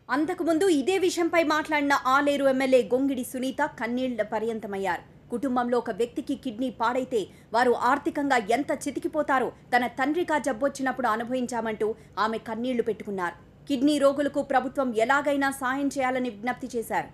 అంతకుముందు ఇదే విషయంపై మాట్లాడిన ఆలేరు ఎమ్మెల్యే గొంగిడి సునీత కన్నీళ్ల పర్యంతమయ్యారు కుటుంబంలో ఒక వ్యక్తికి కిడ్నీ పాడైతే వారు ఆర్థికంగా ఎంత చితికిపోతారో తన తండ్రిగా జబ్బొచ్చినప్పుడు అనుభవించామంటూ ఆమె కన్నీళ్లు పెట్టుకున్నారు కిడ్నీ రోగులకు ప్రభుత్వం ఎలాగైనా సాయం చేయాలని విజ్ఞప్తి చేశారు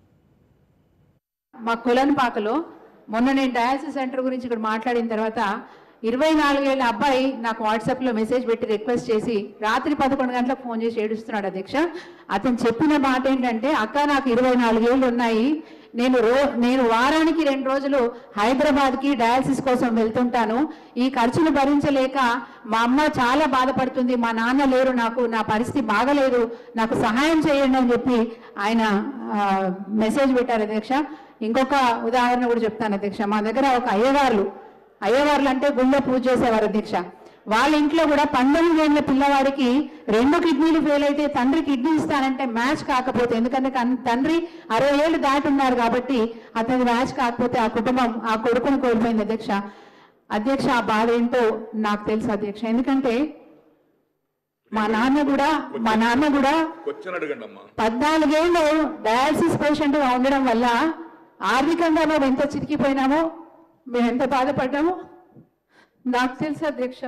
మా కులన్పాకలో మొన్న నేను డయాలసిస్ సెంటర్ గురించి ఇక్కడ మాట్లాడిన తర్వాత ఇరవై నాలుగేళ్ల అబ్బాయి నాకు వాట్సాప్లో మెసేజ్ పెట్టి రిక్వెస్ట్ చేసి రాత్రి పదకొండు గంటలకు ఫోన్ చేసి ఏడుస్తున్నాడు అధ్యక్ష అతను చెప్పిన మాట ఏంటంటే అక్క నాకు ఇరవై నాలుగేళ్ళు ఉన్నాయి నేను రో నేను వారానికి రెండు రోజులు హైదరాబాద్కి డయాలసిస్ కోసం వెళ్తుంటాను ఈ ఖర్చులు భరించలేక మా అమ్మ చాలా బాధపడుతుంది మా నాన్న లేరు నాకు నా పరిస్థితి బాగలేదు నాకు సహాయం చేయండి అని చెప్పి ఆయన ఆ, మెసేజ్ పెట్టారు అధ్యక్ష ఇంకొక ఉదాహరణ కూడా చెప్తాను అధ్యక్ష మా దగ్గర ఒక అయ్యగారులు అయ్యవార్లు అంటే గుండె పూజ చేసేవారు అధ్యక్ష వాళ్ళ ఇంట్లో కూడా పంతొమ్మిది ఏళ్ళ పిల్లవాడికి రెండు కిడ్నీలు ఫెయిల్ అయితే తండ్రి కిడ్నీ ఇస్తానంటే మ్యాచ్ కాకపోతే ఎందుకంటే కన్- తండ్రి అరవై ఏళ్ళు దాటి ఉన్నారు కాబట్టి అతని మ్యాచ్ కాకపోతే ఆ కుటుంబం ఆ కొడుకుని కోల్పోయింది అధ్యక్ష అధ్యక్ష ఆ బాధ ఏంటో నాకు తెలుసు అధ్యక్ష ఎందుకంటే మా నాన్న కూడా మా నాన్న కూడా క్వశ్చన్ అడగండి అమ్మా పద్నాలుగేళ్ళు డయాలసిస్ పేషెంట్ గా ఉండడం వల్ల ఆర్థికంగా మేము ఎంత చితికిపోయినామో మేము ఎంత బాధపడ్డామో నాకు తెలుసు అధ్యక్ష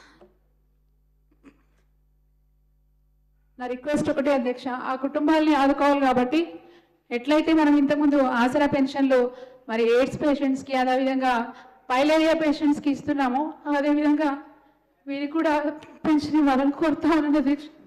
నా రిక్వెస్ట్ ఒకటే అధ్యక్ష ఆ కుటుంబాలని ఆదుకోవాలి కాబట్టి ఎట్లయితే మనం ఇంతకుముందు ఆసరా పెన్షన్లు మరి ఎయిడ్స్ పేషెంట్స్కి అదేవిధంగా పైలేరియా పేషెంట్స్కి ఇస్తున్నామో అదేవిధంగా వీరికి కూడా పెన్షన్ ఇవ్వాలని కోరుతా ఉన్నాను అధ్యక్ష